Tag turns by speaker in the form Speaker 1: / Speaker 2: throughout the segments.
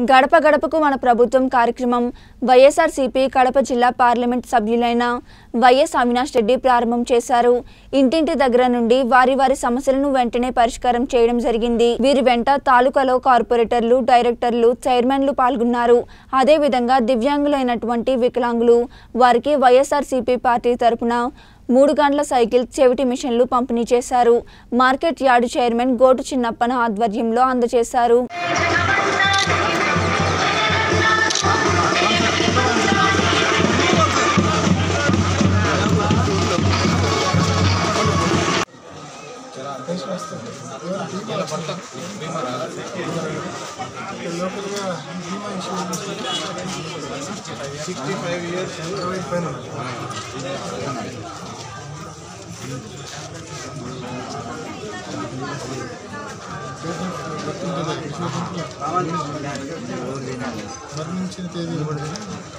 Speaker 1: గడప గడపకు మన ప్రభుత్వం కార్యక్రమం వైఎస్ఆర్సీపీ కడప జిల్లా పార్లమెంట్ సభ్యులైన వైఎస్ అవినాష్ రెడ్డి ప్రారంభం చేశారు ఇంటింటి దగ్గర నుండి వారి వారి సమస్యలను వెంటనే పరిష్కారం చేయడం జరిగింది వీరి వెంట తాలూకాలో కార్పొరేటర్లు డైరెక్టర్లు చైర్మన్లు పాల్గొన్నారు అదేవిధంగా దివ్యాంగులైనటువంటి వికలాంగులు వారికి వైఎస్ఆర్సీపీ పార్టీ తరపున మూడు గంటల సైకిల్ చెవిటి మిషన్లు పంపిణీ చేశారు market yard chairman Gotu Chinnappana ఆధ్వర్యంలో అందజేశారు
Speaker 2: లోకల్గా బీమా ఇన్సూరెన్స్ సిక్స్టీ ఫైవ్ ఇయర్స్ ఇరవై పైన మరణించిన తేదీ ఇవ్వబడింది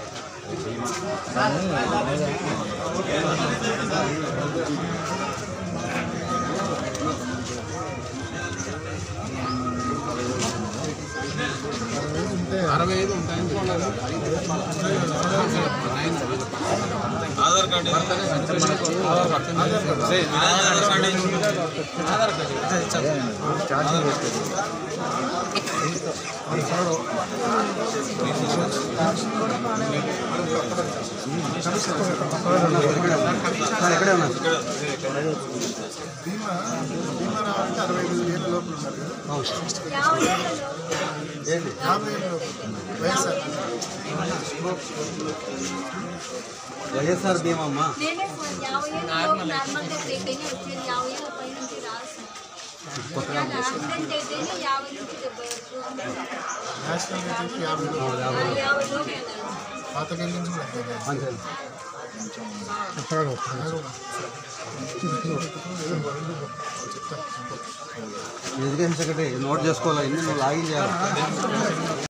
Speaker 2: ఉంటే
Speaker 3: అరవై ఐదు ఉంటాయని
Speaker 4: ఆధార్ కార్డు
Speaker 2: బీమా బీమా రావాలంటే అరవై ఐదు ఏళ్ళ లోపల ఉన్నారు కదా యాభై ఏళ్ళ లోపల వైఎస్ఆర్
Speaker 5: వైఎస్ఆర్ బీమా అమ్మా
Speaker 6: నేనే సార్ యాభై ఏళ్ళు నార్మల్గా అయితేనే వచ్చేది యాభై ఏళ్ళ పై నుంచి రాదు సార్ యాక్సిడెంట్ అయితేనే యాభై నుంచి డెబ్బై వరకు
Speaker 2: నేషనల్ అయితే యాభై ఏళ్ళు
Speaker 6: యాభై లోపే
Speaker 2: పాతకాల నుంచి కూడా అంతే.
Speaker 5: అంతే ఎడ్యుకేషన్ సెక్రటరీ నోట్ చేసుకోవాలి ఇన్ని నువ్వు లాగిన్ చేయాలి